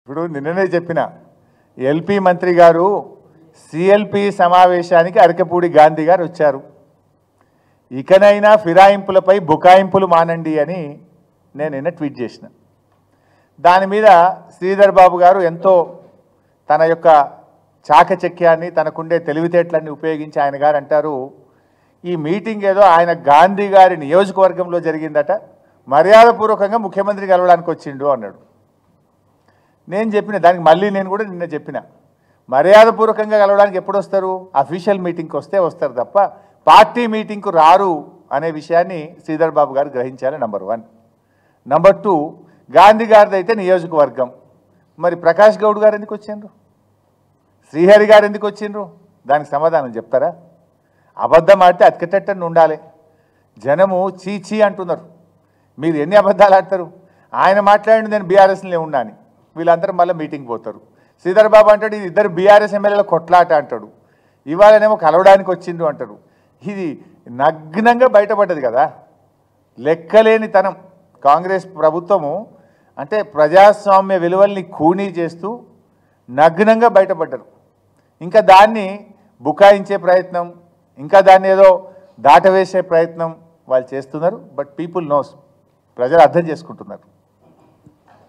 ఇప్పుడు నిన్ననే చెప్పిన ఎల్పి మంత్రి గారు సిఎల్పి సమావేశానికి అరకపూడి గాంధీ గారు వచ్చారు ఇకనైనా ఫిరాయింపులపై బుకాయింపులు మానండి అని నేను నిన్న ట్వీట్ చేసిన దాని మీద శ్రీధర్ బాబు గారు ఎంతో తన యొక్క చాకచక్యాన్ని తనకుండే తెలివితేటలన్నీ ఉపయోగించి ఆయన గారు అంటారు ఈ మీటింగ్ ఏదో ఆయన గాంధీ గారి నియోజకవర్గంలో జరిగిందట మర్యాదపూర్వకంగా ముఖ్యమంత్రి కలవడానికి వచ్చిండు అన్నాడు నేను చెప్పిన దానికి మళ్ళీ నేను కూడా నిన్న చెప్పిన మర్యాదపూర్వకంగా కలవడానికి ఎప్పుడు వస్తారు అఫీషియల్ మీటింగ్కి వస్తే వస్తారు తప్ప పార్టీ మీటింగ్కు రారు అనే విషయాన్ని శ్రీధర్ బాబు గారు గ్రహించాలి number one number two Gandhi గారిది అయితే నియోజకవర్గం మరి ప్రకాష్ గౌడ్ గారు ఎందుకు వచ్చిండ్రు శ్రీహరి గారు ఎందుకు వచ్చిండ్రు దానికి సమాధానం చెప్తారా అబద్ధం ఆడితే అతికట్టని ఉండాలి జనము చీ చీ అంటున్నారు మీరు ఎన్ని అబద్ధాలు ఆడతారు ఆయన మాట్లాడి నేను బీఆర్ఎస్లో ఉన్నా అని వీళ్ళందరూ మళ్ళీ మీటింగ్ పోతారు శ్రీధర్ బాబు అంటాడు ఇది ఇద్దరు బీఆర్ఎస్ ఎమ్మెల్యేల కొట్లాట అంటాడు ఇవాళనేమో కలవడానికి వచ్చిండు అంటాడు ఇది నగ్నంగా బయటపడ్డది కదా లెక్కలేని తనం కాంగ్రెస్ ప్రభుత్వము అంటే ప్రజాస్వామ్య విలువల్ని ఖూనీ చేస్తూ నగ్నంగా బయటపడ్డారు ఇంకా దాన్ని బుకాయించే ప్రయత్నం ఇంకా దాన్ని ఏదో దాటవేసే ప్రయత్నం వాళ్ళు చేస్తున్నారు బట్ పీపుల్ నోస్ ప్రజలు అర్థం చేసుకుంటున్నారు